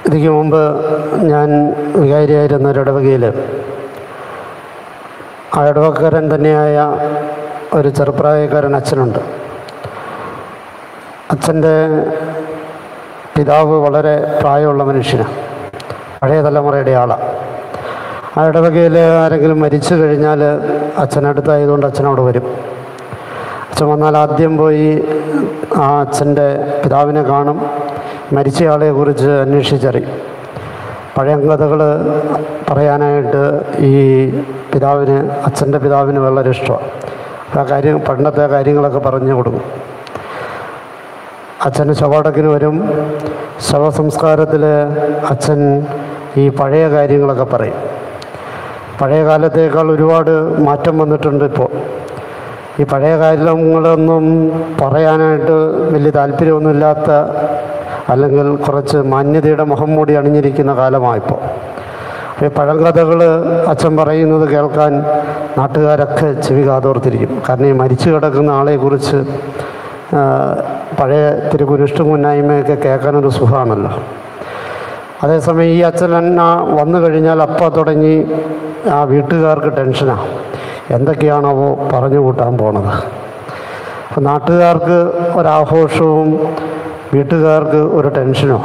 ഇതിക്ക് മുമ്പ് ഞാൻ വികാരിയായിരുന്ന ഒരു ഇടവകയിൽ ആ ഇടവക്കാരൻ തന്നെയായ ഒരു ചെറുപ്രായക്കാരൻ അച്ഛനുണ്ട് അച്ഛൻ്റെ പിതാവ് വളരെ പ്രായമുള്ള മനുഷ്യനാണ് പഴയ തലമുറയുടെ ആളാണ് ആ ഇടവകയിൽ ആരെങ്കിലും മരിച്ചു കഴിഞ്ഞാൽ അച്ഛനടുത്തായതുകൊണ്ട് അച്ഛനവിടെ വരും അച്ഛൻ വന്നാൽ ആദ്യം പോയി ആ അച്ഛൻ്റെ പിതാവിനെ കാണും മരിച്ചയാളെ കുറിച്ച് അന്വേഷിച്ചറിയും പഴയ കഥകൾ പറയാനായിട്ട് ഈ പിതാവിന് അച്ഛൻ്റെ പിതാവിന് വളരെ ഇഷ്ടമാണ് ആ കാര്യം പണ്ടത്തെ കാര്യങ്ങളൊക്കെ പറഞ്ഞു കൊടുക്കും അച്ഛൻ ശവടക്കിന് വരും ശവസംസ്കാരത്തിൽ അച്ഛൻ ഈ പഴയ കാര്യങ്ങളൊക്കെ പറയും പഴയ കാലത്തേക്കാൾ ഒരുപാട് മാറ്റം വന്നിട്ടുണ്ട് ഇപ്പോൾ ഈ പഴയ കാര്യങ്ങളൊന്നും പറയാനായിട്ട് വലിയ താല്പര്യമൊന്നുമില്ലാത്ത അല്ലെങ്കിൽ കുറച്ച് മാന്യതയുടെ മുഖം മൂടി അണിഞ്ഞിരിക്കുന്ന കാലമായിപ്പോൾ ഈ പഴങ്കഥകൾ അച്ഛൻ പറയുന്നത് കേൾക്കാൻ നാട്ടുകാരൊക്കെ ചെവി കാതോർത്തിരിക്കും കാരണം ഈ മരിച്ചു കിടക്കുന്ന ആളെക്കുറിച്ച് ആ, പഴയ തിരുകുനിഷ്ഠ മുന്നായ്മയൊക്കെ കേൾക്കാനൊരു സുഖമാണല്ലോ അതേസമയം ഈ അച്ഛൻ എന്നാ വന്നു കഴിഞ്ഞാൽ അപ്പം തുടങ്ങി ആ വീട്ടുകാർക്ക് ടെൻഷനാണ് എന്തൊക്കെയാണാവോ പറഞ്ഞു കൂട്ടാൻ പോണത് അപ്പം നാട്ടുകാർക്ക് ഒരാഘോഷവും വീട്ടുകാർക്ക് ഒരു ടെൻഷനോ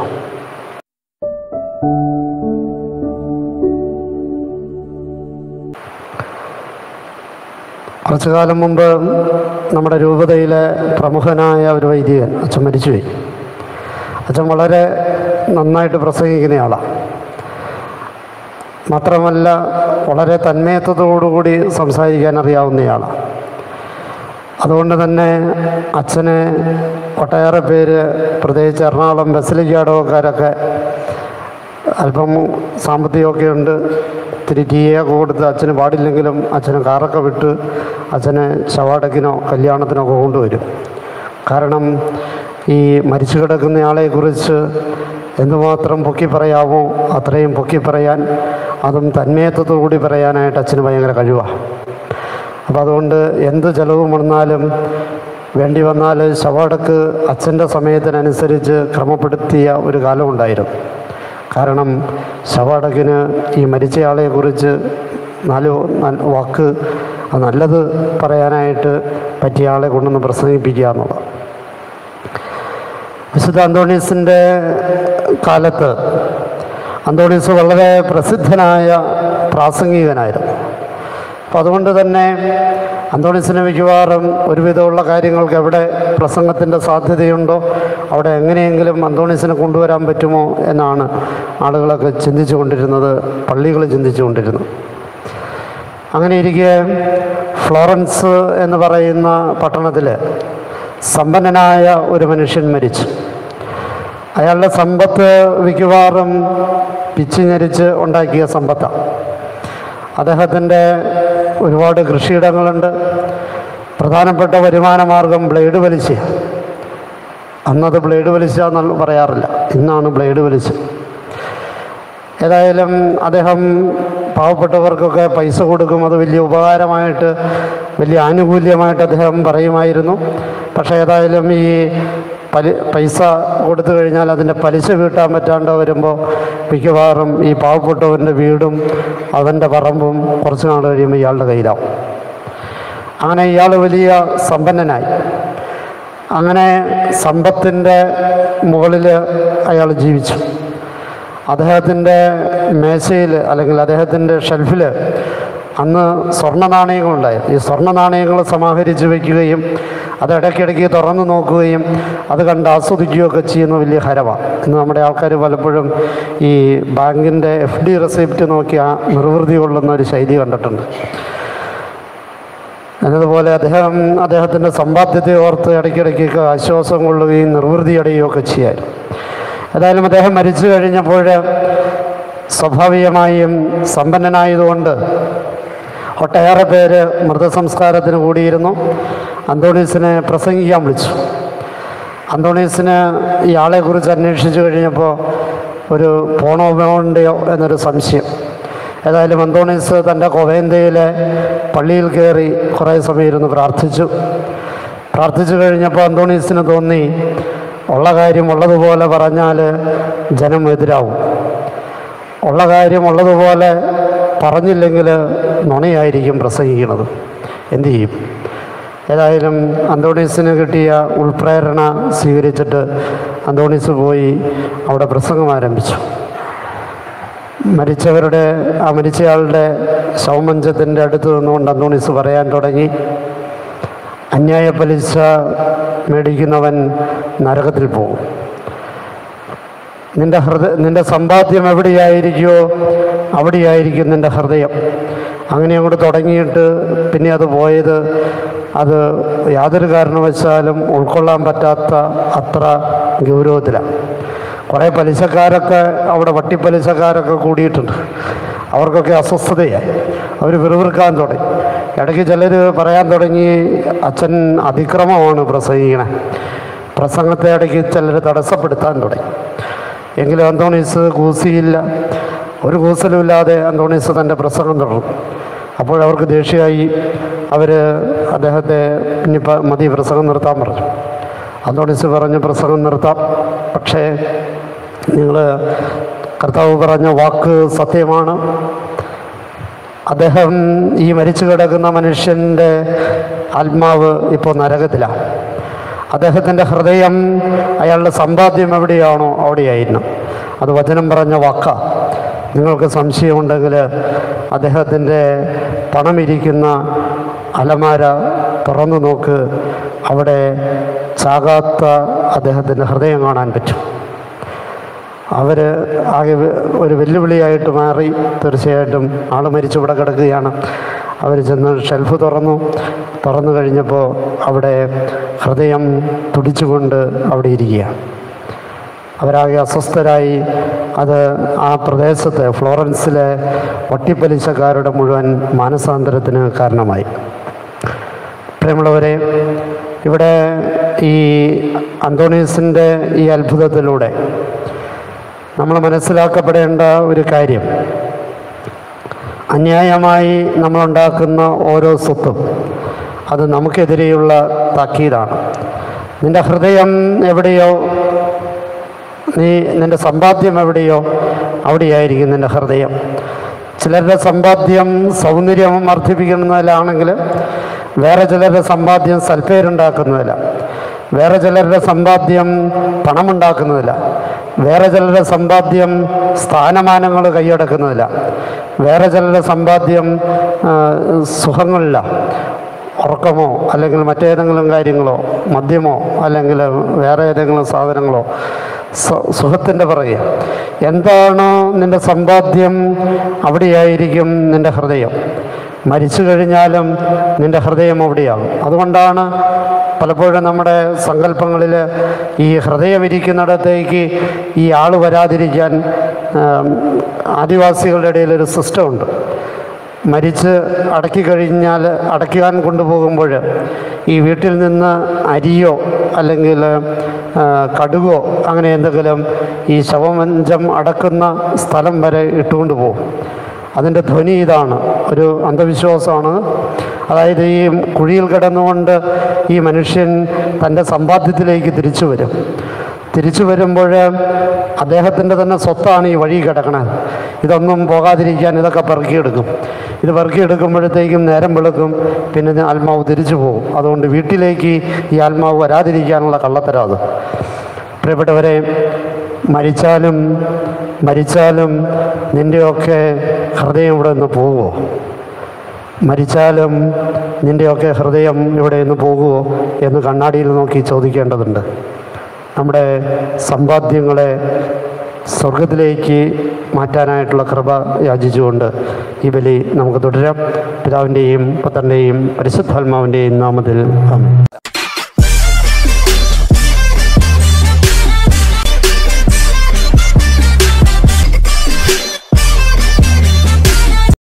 കുറച്ചു കാലം മുമ്പ് നമ്മുടെ രൂപതയിലെ പ്രമുഖനായ ഒരു വൈദികൻ അച്ഛൻ മരിച്ചുപോയി അച്ഛൻ വളരെ നന്നായിട്ട് പ്രസംഗിക്കുന്ന ആളാണ് മാത്രമല്ല വളരെ തന്മയത്വത്തോടുകൂടി സംസാരിക്കാൻ അറിയാവുന്നയാളാണ് അതുകൊണ്ട് തന്നെ അച്ഛന് ഒട്ടേറെ പേര് പ്രത്യേകിച്ച് എറണാകുളം ബസലിക്കാടവക്കാരൊക്കെ അല്പം സാമ്പത്തികമൊക്കെ ഉണ്ട് ഇത്തിരി ടീ ഒക്കെ കൊടുത്ത് അച്ഛന് പാടില്ലെങ്കിലും അച്ഛന് കാറൊക്കെ വിട്ട് അച്ഛനെ ശവാടക്കിനോ കല്യാണത്തിനോ ഒക്കെ കൊണ്ടുവരും കാരണം ഈ മരിച്ചു കിടക്കുന്നയാളെക്കുറിച്ച് എന്തുമാത്രം പൊക്കി പറയാമോ അത്രയും പൊക്കി പറയാൻ അതും തന്മയത്വത്തോടുകൂടി പറയാനായിട്ട് അച്ഛന് ഭയങ്കര കഴിവാണ് അപ്പം അതുകൊണ്ട് എന്ത് ചിലവ് വന്നാലും വേണ്ടി വന്നാൽ ശവടക്ക് അച്ഛൻ്റെ സമയത്തിനനുസരിച്ച് ക്രമപ്പെടുത്തിയ ഒരു കാലമുണ്ടായിരുന്നു കാരണം ശവടക്കിന് ഈ മരിച്ചയാളെക്കുറിച്ച് നാല് ന- വാക്ക് അത് നല്ലത് പറയാനായിട്ട് പറ്റിയ ആളെ കൊണ്ടൊന്ന് പ്രസംഗിപ്പിക്കുക എന്നുള്ളത് വിശുദ്ധ അന്തോണീസിൻ്റെ കാലത്ത് അന്തോണീസ് വളരെ പ്രസിദ്ധനായ പ്രാസംഗികനായിരുന്നു അപ്പം അതുകൊണ്ട് തന്നെ അന്തോണീസിന് മിക്കവാറും ഒരുവിധമുള്ള കാര്യങ്ങൾക്ക് എവിടെ പ്രസംഗത്തിൻ്റെ സാധ്യതയുണ്ടോ അവിടെ എങ്ങനെയെങ്കിലും അന്തോണീസിനെ കൊണ്ടുവരാൻ പറ്റുമോ എന്നാണ് ആളുകളൊക്കെ ചിന്തിച്ചു കൊണ്ടിരുന്നത് പള്ളികൾ ചിന്തിച്ചു കൊണ്ടിരുന്നത് അങ്ങനെ ഇരിക്കെ ഫ്ലോറൻസ് എന്ന് പറയുന്ന പട്ടണത്തിൽ സമ്പന്നനായ ഒരു മനുഷ്യൻ മരിച്ചു അയാളുടെ സമ്പത്ത് മിക്കവാറും പിച്ചു ഞെരിച്ച് ഉണ്ടാക്കിയ സമ്പത്താണ് അദ്ദേഹത്തിൻ്റെ ഒരുപാട് കൃഷിയിടങ്ങളുണ്ട് പ്രധാനപ്പെട്ട വരുമാന മാർഗം ബ്ലേഡ് വലിച്ച അന്നത് ബ്ലേഡ് വലിച്ച എന്നുള്ള പറയാറില്ല ഇന്നാണ് ബ്ലേഡ് വലിച്ച് ഏതായാലും അദ്ദേഹം പാവപ്പെട്ടവർക്കൊക്കെ പൈസ കൊടുക്കും അത് വലിയ ഉപകാരമായിട്ട് വലിയ ആനുകൂല്യമായിട്ട് അദ്ദേഹം പറയുമായിരുന്നു പക്ഷേ ഏതായാലും ഈ പലി പൈസ കൊടുത്തു കഴിഞ്ഞാൽ അതിൻ്റെ പലിശ വീട്ടാൻ പറ്റാണ്ട് വരുമ്പോൾ മിക്കവാറും ഈ പാവപ്പെട്ടവൻ്റെ വീടും അവൻ്റെ പറമ്പും കുറച്ച് നാൾ കഴിയുമ്പോൾ ഇയാളുടെ കയ്യിലാവും അങ്ങനെ ഇയാൾ വലിയ സമ്പന്നനായി അങ്ങനെ സമ്പത്തിൻ്റെ മുകളിൽ അയാൾ ജീവിച്ചു അദ്ദേഹത്തിൻ്റെ മേശയിൽ അല്ലെങ്കിൽ അദ്ദേഹത്തിൻ്റെ ഷെൽഫിൽ അന്ന് സ്വർണ്ണ നാണയങ്ങളുണ്ടായിരുന്നു ഈ സ്വർണ്ണ നാണയങ്ങൾ സമാഹരിച്ച് വയ്ക്കുകയും അത് ഇടയ്ക്കിടയ്ക്ക് തുറന്നു നോക്കുകയും അത് കണ്ട് ആസ്വദിക്കുകയൊക്കെ ചെയ്യുന്ന വലിയ ഹരമാണ് ഇന്ന് നമ്മുടെ ആൾക്കാർ പലപ്പോഴും ഈ ബാങ്കിൻ്റെ എഫ് ഡി റെസിപ്റ്റ് നോക്കി ആ നിർവൃതി കൊള്ളുന്ന ഒരു ശൈലി കണ്ടിട്ടുണ്ട് എന്നതുപോലെ അദ്ദേഹം അദ്ദേഹത്തിൻ്റെ സമ്പാദ്യത്തെ ഓർത്ത് ഇടയ്ക്കിടയ്ക്കൊക്കെ ആശ്വാസം കൊള്ളുകയും നിർവൃതി അടയുകയും ഒക്കെ ചെയ്യായിരുന്നു ഏതായാലും അദ്ദേഹം മരിച്ചു കഴിഞ്ഞപ്പോൾ സ്വാഭാവികമായും സമ്പന്നനായതുകൊണ്ട് ഒട്ടേറെ പേര് മൃതസംസ്കാരത്തിന് കൂടിയിരുന്നു അന്തോണീസിനെ പ്രസംഗിക്കാൻ വിളിച്ചു അന്തോണീസിന് ഈ ആളെക്കുറിച്ച് അന്വേഷിച്ചു കഴിഞ്ഞപ്പോൾ ഒരു പോണോ വേണ്ടയോ എന്നൊരു സംശയം ഏതായാലും അന്തോണീസ് തൻ്റെ കൊവേന്തയിലെ പള്ളിയിൽ കയറി കുറേ സമയം ഇരുന്ന് പ്രാർത്ഥിച്ചു പ്രാർത്ഥിച്ചു കഴിഞ്ഞപ്പോൾ അന്തോണീസിന് തോന്നി ഉള്ള കാര്യം ഉള്ളതുപോലെ പറഞ്ഞാൽ ജനം എതിരാവും ഉള്ള കാര്യം ഉള്ളതുപോലെ പറഞ്ഞില്ലെങ്കിൽ നുണയായിരിക്കും പ്രസംഗിക്കുന്നത് എന്തു ചെയ്യും ഏതായാലും അന്തോണീസിന് കിട്ടിയ ഉൾപ്രേരണ സ്വീകരിച്ചിട്ട് അന്തോണീസ് പോയി അവിടെ പ്രസംഗം ആരംഭിച്ചു മരിച്ചവരുടെ ആ മരിച്ചയാളുടെ ശവമഞ്ചത്തിൻ്റെ അടുത്ത് നിന്നുകൊണ്ട് അന്തോണീസ് പറയാൻ തുടങ്ങി അന്യായ പലിശ മേടിക്കുന്നവൻ നരകത്തിൽ പോകും നിന്റെ ഹൃദയ നിന്റെ സമ്പാദ്യം എവിടെയായിരിക്കുമോ അവിടെയായിരിക്കും നിന്റെ ഹൃദയം അങ്ങനെ അങ്ങോട്ട് തുടങ്ങിയിട്ട് പിന്നെ അത് പോയത് അത് യാതൊരു കാരണവശാലും ഉൾക്കൊള്ളാൻ പറ്റാത്ത അത്ര ഗൗരവത്തിലാണ് കുറേ പലിശക്കാരൊക്കെ അവിടെ വട്ടിപ്പലിശക്കാരൊക്കെ കൂടിയിട്ടുണ്ട് അവർക്കൊക്കെ അസ്വസ്ഥതയായി അവർ വിറുവിറുക്കാൻ തുടങ്ങി ഇടയ്ക്ക് ചിലർ പറയാൻ തുടങ്ങി അച്ഛൻ അതിക്രമമാണ് പ്രസംഗിക്കണേ പ്രസംഗത്തെ ഇടയ്ക്ക് ചിലർ തടസ്സപ്പെടുത്താൻ തുടങ്ങി എങ്കിലും അന്തോണീസ് കൂസിയില്ല ഒരു കൂസലുമില്ലാതെ അന്തോണീസ് തൻ്റെ പ്രസംഗം തുടർന്നു അപ്പോഴവർക്ക് ദേഷ്യമായി അവർ അദ്ദേഹത്തെ ഇനിയിപ്പോൾ മതി പ്രസംഗം നിർത്താൻ പറഞ്ഞു അന്തോണീസ് പറഞ്ഞു പ്രസംഗം നിർത്താം പക്ഷേ നിങ്ങൾ കർത്താവ് പറഞ്ഞ വാക്ക് സത്യമാണ് അദ്ദേഹം ഈ മരിച്ചു കിടക്കുന്ന മനുഷ്യൻ്റെ ആത്മാവ് ഇപ്പോൾ നരകത്തിലാണ് അദ്ദേഹത്തിൻ്റെ ഹൃദയം അയാളുടെ സമ്പാദ്യം എവിടെയാണോ അവിടെയായിരുന്നു അത് വചനം പറഞ്ഞ വാക്ക നിങ്ങൾക്ക് സംശയമുണ്ടെങ്കിൽ അദ്ദേഹത്തിൻ്റെ പണമിരിക്കുന്ന അലമാര തുറന്നു നോക്ക് അവിടെ ചാകാത്ത അദ്ദേഹത്തിൻ്റെ ഹൃദയം കാണാൻ പറ്റും അവർ ആകെ വെ- ഒരു വെല്ലുവിളിയായിട്ട് മാറി തീർച്ചയായിട്ടും ആൾ മരിച്ചു ഇവിടെ കിടക്കുകയാണ് അവർ ചെന്ന് ഷെൽഫ് തുറന്നു തുറന്നു കഴിഞ്ഞപ്പോൾ അവിടെ ഹൃദയം തുടിച്ചുകൊണ്ട് അവിടെ ഇരിക്കുകയാണ് അവരാകെ അസ്വസ്ഥരായി അത് ആ പ്രദേശത്ത് ഫ്ലോറൻസിലെ വട്ടിപ്പലിശക്കാരുടെ മുഴുവൻ മാനസാന്തരത്തിന് കാരണമായി പ്രിയമുള്ളവരെ ഇവിടെ ഈ അന്തോണീസിൻ്റെ ഈ അത്ഭുതത്തിലൂടെ നമ്മൾ മനസ്സിലാക്കപ്പെടേണ്ട ഒരു കാര്യം അന്യായമായി നമ്മളുണ്ടാക്കുന്ന ഓരോ സ്വത്തും അത് നമുക്കെതിരെയുള്ള താക്കീതാണ് നിന്റെ ഹൃദയം എവിടെയോ നീ നിന്റെ സമ്പാദ്യം എവിടെയോ അവിടെയായിരിക്കും നിന്റെ ഹൃദയം ചിലരുടെ സമ്പാദ്യം സൗന്ദര്യം വർദ്ധിപ്പിക്കുന്നതിലാണെങ്കിൽ വേറെ ചിലരുടെ സമ്പാദ്യം സൽപ്പേരുണ്ടാക്കുന്നതില വേറെ ചിലരുടെ സമ്പാദ്യം പണമുണ്ടാക്കുന്നതില്ല വേറെ ചിലരുടെ സമ്പാദ്യം സ്ഥാനമാനങ്ങൾ കൈയടക്കുന്നതില്ല വേറെ ചിലരുടെ സമ്പാദ്യം ആ, സുഖങ്ങളിലാണ് ഉറക്കമോ അല്ലെങ്കിൽ മറ്റേതെങ്കിലും കാര്യങ്ങളോ മദ്യമോ അല്ലെങ്കിൽ വേറെ ഏതെങ്കിലും സാധനങ്ങളോ സ- സുഖത്തിൻ്റെ പുറകെ എന്താണോ നിൻ്റെ സമ്പാദ്യം അവിടെയായിരിക്കും നിൻ്റെ ഹൃദയം മരിച്ചു കഴിഞ്ഞാലും നിൻ്റെ ഹൃദയം അവിടെയാകും അതുകൊണ്ടാണ് പലപ്പോഴും നമ്മുടെ സങ്കല്പങ്ങളിൽ ഈ ഹൃദയം ഇരിക്കുന്നിടത്തേക്ക് ഈ ആൾ വരാതിരിക്കാൻ ആം, ആദിവാസികളുടെ ഇടയിൽ ഒരു സിസ്റ്റമുണ്ട് മരിച്ച് അടക്കി കഴിഞ്ഞാൽ അടയ്ക്കാൻ കൊണ്ടുപോകുമ്പോൾ ഈ വീട്ടിൽ നിന്ന് അരിയോ അല്ലെങ്കിൽ ആ, കടുകോ അങ്ങനെ എന്തെങ്കിലും ഈ ശവമഞ്ചം അടക്കുന്ന സ്ഥലം വരെ ഇട്ടുകൊണ്ട് പോകും അതിൻ്റെ ധ്വനി ഇതാണ് ഒരു അന്ധവിശ്വാസമാണ് അതായത് ഈ കുഴിയിൽ കിടന്നുകൊണ്ട് ഈ മനുഷ്യൻ തൻ്റെ സമ്പാദ്യത്തിലേക്ക് തിരിച്ചു വരും തിരിച്ചു വരുമ്പോൾ അദ്ദേഹത്തിൻ്റെ തന്നെ സ്വത്താണ് ഈ വഴി കിടക്കണത് ഇതൊന്നും പോകാതിരിക്കാൻ ഇതൊക്കെ പെറുക്കിയെടുക്കും ഇത് പെറുക്കിയെടുക്കുമ്പോഴത്തേക്കും നേരം വെളുക്കും പിന്നെ ഇത് ആത്മാവ് തിരിച്ചു പോകും അതുകൊണ്ട് വീട്ടിലേക്ക് ഈ ആത്മാവ് വരാതിരിക്കാനുള്ള കള്ളത്തരം അത് പ്രിയപ്പെട്ടവരെ മരിച്ചാലും മരിച്ചാലും നിൻ്റെയൊക്കെ ഹൃദയം ഇവിടെ നിന്ന് പോകുമോ മരിച്ചാലും നിൻ്റെയൊക്കെ ഹൃദയം ഇവിടെ നിന്ന് പോകുമോ എന്ന് കണ്ണാടിയിൽ നോക്കി ചോദിക്കേണ്ടതുണ്ട് നമ്മുടെ സമ്പാദ്യങ്ങളെ സ്വർഗത്തിലേക്ക് മാറ്റാനായിട്ടുള്ള കൃപ യാചിച്ചുകൊണ്ട് ഈ ബലി നമുക്ക് തുടരാം പിതാവിൻ്റെയും പുത്രൻ്റെയും പരിശുദ്ധാത്മാവിൻ്റെയും നാമത്തിൽ ആമേൻ